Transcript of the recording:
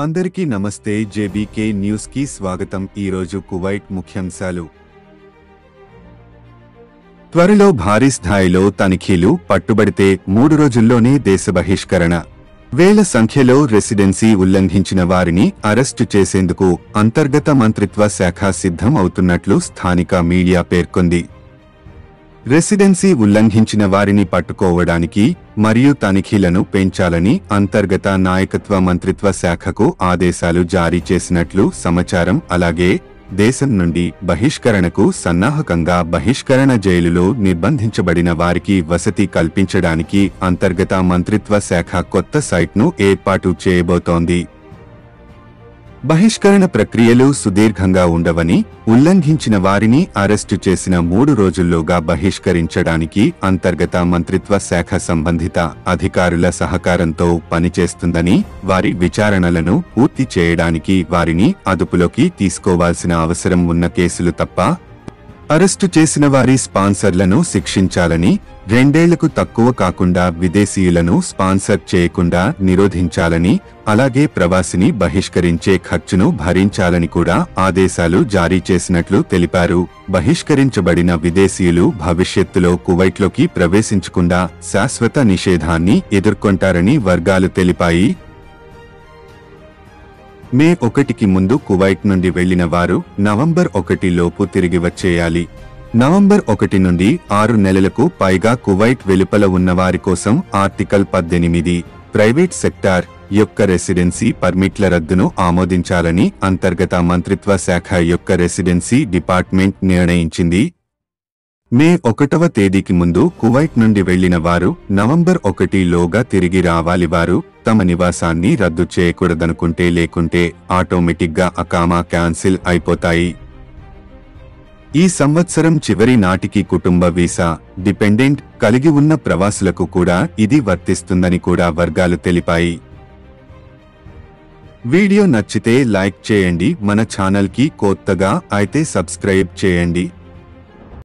అందరికీ నమస్తే JBK news కి స్వాగతం ఈరోజు కువైట్ ముఖ్యాంశాలు త్వరలో భారీ స్థాయిలో తనిఖీలు పట్టుబడితే మూడు రోజుల్లోనే దేశ బహిష్కరణ వేల సంఖ్యలో రెసిడెన్సీ ఉల్లంఘించిన వారిని అరెస్టు చేసేందుకు అంతర్గత మంత్రిత్వ శాఖ సిద్ధం అవుతున్నట్లు స్థానిక మీడియా పేర్కొంది రెసిడెన్సీ ఉల్లంఘించిన వారిని పట్టుకోవడానికి మరియు తనిఖీలను పెంచాలని అంతర్గత నాయకత్వ మంత్రిత్వ శాఖకు ఆదేశాలు జారీ చేసినట్లు సమాచారం అలాగే దేశం నుండి బహిష్కరణకు సన్నాహకంగా బహిష్కరణ జైలులో నిర్బంధించబడిన వారికి వసతి కల్పించడానికి అంతర్గత మంత్రిత్వ శాఖ కొత్త సైట్ను ఏర్పాటు చేయబోతోంది బహిష్కరణ ప్రక్రియలు సుదీర్ఘంగా ఉండవని ఉల్లంఘించిన వారిని అరెస్టు చేసిన మూడు రోజుల్లోగా బహిష్కరించడానికి అంతర్గత మంత్రిత్వ శాఖ సంబంధిత అధికారుల సహకారంతో పనిచేస్తుందని వారి విచారణలను పూర్తి చేయడానికి వారిని అదుపులోకి తీసుకోవాల్సిన అవసరం ఉన్న కేసులు తప్ప అరెస్టు చేసిన వారి స్పాన్సర్లను శిక్షించాలని రెండేళ్లకు తక్కువ కాకుండా విదేశీయులను స్పాన్సర్ చేయకుండా నిరోధించాలని అలాగే ప్రవాసిని బహిష్కరించే ఖర్చును భరించాలని కూడా ఆదేశాలు జారీ చేసినట్లు తెలిపారు బహిష్కరించబడిన విదేశీయులు భవిష్యత్తులో కువైట్లోకి ప్రవేశించకుండా శాశ్వత నిషేధాన్ని ఎదుర్కొంటారని వర్గాలు తెలిపాయి మే ఒకటికి ముందు కువైట్ నుండి వెళ్లిన వారు నవంబర్ ఒకటి లోపు తిరిగి వచ్చేయాలి నవంబర్ ఒకటి నుండి ఆరు నెలలకు పైగా కువైట్ వెలుపల ఉన్న వారి కోసం ఆర్టికల్ పద్దెనిమిది ప్రైవేట్ సెక్టార్ యొక్క రెసిడెన్సీ పర్మిట్ల రద్దును ఆమోదించాలని అంతర్గత మంత్రిత్వ శాఖ యొక్క రెసిడెన్సీ డిపార్ట్మెంట్ నిర్ణయించింది మే ఒకటవ తేదీకి ముందు కువైట్ నుండి వెళ్లిన వారు నవంబర్ ఒకటి లోగా తిరిగి రావాలి వారు తమ నివాసాన్ని రద్దు చేయకూడదనుకుంటే లేకుంటే ఆటోమేటిక్గా అకామా క్యాన్సిల్ అయిపోతాయి ఈ సంవత్సరం చివరి నాటికి కుటుంబ వీసా డిపెండెంట్ కలిగి ఉన్న ప్రవాసులకు కూడా ఇది వర్తిస్తుందని కూడా వర్గాలు తెలిపాయి వీడియో నచ్చితే లైక్ చేయండి మన ఛానల్కి కొత్తగా అయితే సబ్స్క్రైబ్ చేయండి